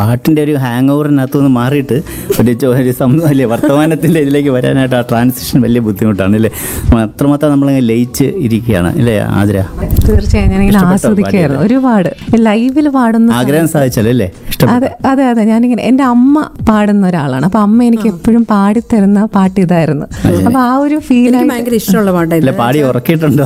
പാട്ടിൻ്റെ ഒരു ഹാങ് ഓവറിനകത്തു നിന്ന് മാറിയിട്ട് ഒരു ചോ- ഒരു സം- അല്ലേ വർത്തമാനത്തിൻ്റെ ഇതിലേക്ക് വരാനായിട്ട് ആ ട്രാൻസിഷൻ വലിയ ബുദ്ധിമുട്ടാണ് അല്ലേ അത്രമാത്രം നമ്മളങ്ങ് ലയിച്ച് ഇരിക്കുകയാണ് അല്ലേ ആതിര തീർച്ചയായും ഞാനിങ്ങനെ ആസ്വദിക്കായിരുന്നു ഒരുപാട് ലൈവിൽ പാടുന്ന ആഗ്രഹം സാധിച്ചല്ലോ അല്ലേ ഇഷ്ടപ്പെട്ടു അതെ അതെ അതെ ഞാനിങ്ങനെ എൻ്റെ അമ്മ പാടുന്ന ഒരാളാണ് അപ്പൊ അമ്മ എനിക്ക് എപ്പോഴും പാടിത്തരുന്ന പാട്ട് ഇതായിരുന്നു അപ്പൊ ആ ഒരു ഫീൽ എനിക്ക് ഭയങ്കര ഇഷ്ടമുള്ള പാട്ടാ ഇത് ഇല്ല പാടി ഉറക്കിയിട്ടുണ്ടോ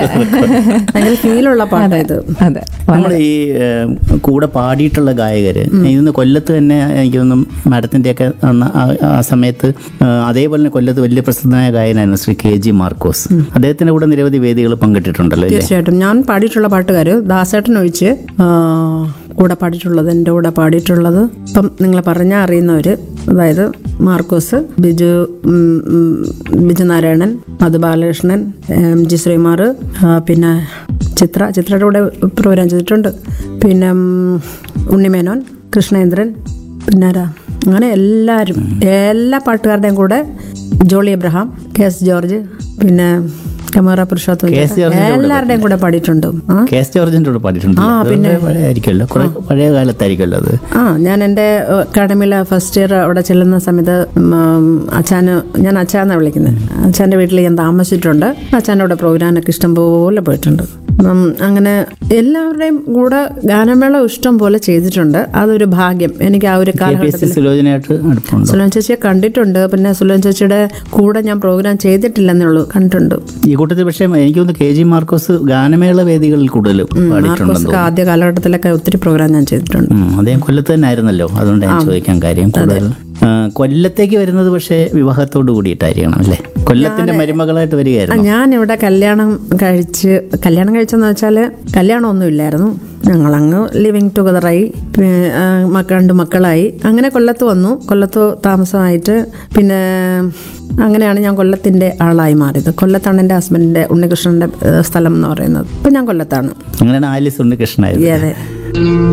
ഭയങ്കര ഫീലുള്ള പാട്ടാ ഇത് അതെ നമ്മൾ ഈ ഏഹ്, കൂടെ പാടിയിട്ടുള്ള ഗായകര് ഇന്ന് കൊല്ലത്ത് തന്നെ എനിക്ക് തോന്നുന്നു മാഡത്തിൻ്റെ ഒക്കെ ആ സമയത്ത് ഏഹ്, അതേപോലെ തന്നെ കൊല്ലത്ത് വലിയ പ്രസിദ്ധനായ ഗായകനായിരുന്നു ശ്രീ കെ ജി മാർക്കോസ് അദ്ദേഹത്തിന്റെ കൂടെ നിരവധി വേദികൾ പങ്കിട്ടിട്ടുണ്ടല്ലോ അല്ലേ തീർച്ചയായിട്ടും ഞാൻ പാടിയിട്ടുള്ള പാട്ടുകാർ ദാസേട്ടൻ ഒഴിച്ച് ആ, കൂടെ പാടിയിട്ടുള്ളത് എൻ്റെ കൂടെ പാടിയിട്ടുള്ളത് ഇപ്പം നിങ്ങൾ പറഞ്ഞാൽ അറിയുന്നവർ അതായത് മാർക്കോസ് ബിജു ഉം, ഉം, ബിജു നാരായണൻ മധു ബാലകൃഷ്ണൻ എം ജി ശ്രീമാർ ആ, പിന്നെ ചിത്ര ചിത്രയുടെ കൂടെ പ്രോഗ്രാം ചെയ്തിട്ടുണ്ട് പിന്നെ ഉം, ഉണ്ണിമേനോൻ കൃഷ്ണേന്ദ്രൻ പിന്നെ ആരാ അങ്ങനെ എല്ലാവരും എല്ലാ പാട്ടുകാരുടെയും കൂടെ ജോളി എബ്രഹാം കെ എസ് ജോർജ് പിന്നെ കമറ പുരുഷോത്തം കെ എസ് ജോർജിന്റെ കൂടെ എല്ലാവരുടെയും കൂടെ പാടിയിട്ടുണ്ട് ആ കെ എസ് ജോർജിന്റെ കൂടെ പാടിയിട്ടുണ്ട് പിന്നെ പഴയ ആയിരിക്കുമല്ലോ കുറെ പഴയ കാലത്തായിരിക്കുമല്ലോ അത് ആ ഞാൻ എൻ്റെ അക്കാഡമിയിലെ ഫസ്റ്റ് ഇയർ അവിടെ ചെല്ലുന്ന സമയത്ത് ഉം, അച്ഛന് ഞാൻ അച്ഛാന്നാണ് വിളിക്കുന്നത് അച്ഛൻ്റെ വീട്ടിൽ ഞാൻ താമസിച്ചിട്ടുണ്ട് അച്ഛൻ്റെ കൂടെ പ്രോഗ്രാമൊക്കെ ഇഷ്ടംപോലെ പോയിട്ടുണ്ട് ഉം, അങ്ങനെ എല്ലാവരുടെയും കൂടെ ഗാനമേള ഇഷ്ടം പോലെ ചെയ്തിട്ടുണ്ട് അതൊരു ഭാഗ്യം എനിക്ക് ആ ഒരു കെ പി എസ് കാലഘട്ടത്തിൽ സി സുലോചനയായിട്ട് അടുപ്പുണ്ടോ സുലൻ ചേച്ചിയെ കണ്ടിട്ടുണ്ട് പിന്നെ സുലൻ ചേച്ചിയുടെ കൂടെ ഞാൻ പ്രോഗ്രാം ചെയ്തിട്ടില്ലെന്നേ ഉള്ളൂ കണ്ടിട്ടുണ്ട് ഈ കൂട്ടത്തിൽ പക്ഷേ എനിക്ക് തോന്നുന്നു കെ ജി മാർക്കോസ് ഗാനമേള വേദികളിൽ കൂടുതൽ പാടിയിട്ടുണ്ടെന്ന് മാർക്കോസ്ക്ക് ആദ്യ കാലഘട്ടത്തിലൊക്കെ ഒത്തിരി പ്രോഗ്രാം ഞാൻ ചെയ്തിട്ടുണ്ട് ഉം, അദ്ദേഹം കൊല്ലത്ത് തന്നെ ആയിരുന്നല്ലോ അതുകൊണ്ട് ഞാൻ ചോദിക്കാൻ കാര്യം കൂടുതൽ ആ, കൊല്ലത്തേക്ക് വരുന്നത് പക്ഷേ വിവാഹത്തോട് കൂടിയിട്ടായിരിക്കണം അല്ലേ കൊല്ലത്തിന്റെ മരുമകളായിട്ട് ആ, വരികയായിരുന്നു ഞാനിവിടെ കല്യാണം കഴിച്ച് കല്യാണം കഴിച്ചെന്ന് വെച്ചാൽ കല്യാണമൊന്നും ഇല്ലായിരുന്നു ഞങ്ങളങ്ങ് ലിവിങ് ടുഗദറായി പി- ആ, മക്ക- രണ്ട് മക്കളായി അങ്ങനെ കൊല്ലത്ത് വന്നു കൊല്ലത്ത് താമസമായിട്ട് പിന്നെ അങ്ങനെയാണ് ഞാൻ കൊല്ലത്തിൻ്റെ ആളായി മാറിയത് കൊല്ലത്താണ് എൻ്റെ ഹസ്ബൻഡിൻ്റെ ഉണ്ണികൃഷ്ണൻ്റെ ഏഹ്, സ്ഥലം എന്ന് പറയുന്നത് ഇപ്പം ഞാൻ കൊല്ലത്താണ് അങ്ങനെയാണ് ആലിസ് ഉണ്ണികൃഷ്ണനായത് അതെ